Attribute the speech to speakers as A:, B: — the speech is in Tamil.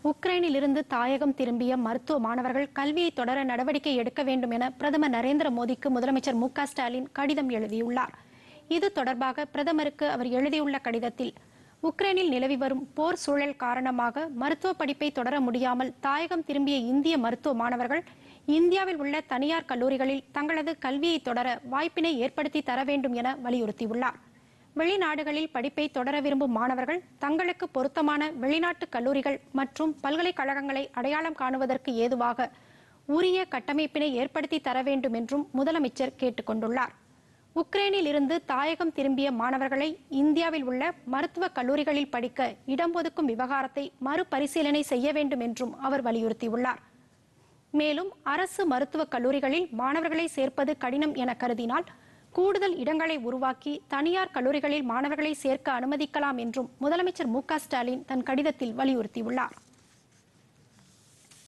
A: உக்ரைனில் இருந்து தாயகம் திரும்பிய மருத்துவ மாணவர்கள் கல்வியை தொடர நடவடிக்கை எடுக்க வேண்டும் என பிரதமர் நரேந்திர மோடிக்கு முதலமைச்சர் மு க ஸ்டாலின் கடிதம் எழுதியுள்ளார் இது தொடர்பாக பிரதமருக்கு அவர் எழுதியுள்ள கடிதத்தில் உக்ரைனில் நிலவி வரும் போர் சூழல் காரணமாக மருத்துவ படிப்பை தொடர முடியாமல் தாயகம் திரும்பிய இந்திய மருத்துவ மாணவர்கள் இந்தியாவில் உள்ள தனியார் கல்லூரிகளில் தங்களது கல்வியை தொடர வாய்ப்பினை ஏற்படுத்தி தர வேண்டும் என வலியுறுத்தியுள்ளார் வெளிநாடுகளில் படிப்பை தொடர விரும்பும் மாணவர்கள் தங்களுக்கு பொருத்தமான வெளிநாட்டு கல்லூரிகள் மற்றும் பல்கலைக்கழகங்களை அடையாளம் காணுவதற்கு ஏதுவாக உரிய கட்டமைப்பினை ஏற்படுத்தி தர வேண்டும் என்றும் முதலமைச்சர் கேட்டுக்கொண்டுள்ளார் உக்ரைனில் இருந்து தாயகம் திரும்பிய மாணவர்களை இந்தியாவில் உள்ள மருத்துவக் கல்லூரிகளில் படிக்க இடம் ஒதுக்கும் விவகாரத்தை மறுபரிசீலனை செய்ய வேண்டும் என்றும் அவர் வலியுறுத்தியுள்ளார் மேலும் அரசு மருத்துவக் கல்லூரிகளில் மாணவர்களை சேர்ப்பது கடினம் என கருதினால் கூடுதல் இடங்களை உருவாக்கி தனியார் கல்லூரிகளில் மாணவர்களை சேர்க்க அனுமதிக்கலாம் என்றும் முதலமைச்சர் மு க ஸ்டாலின் தன் கடிதத்தில் வலியுறுத்தியுள்ளார்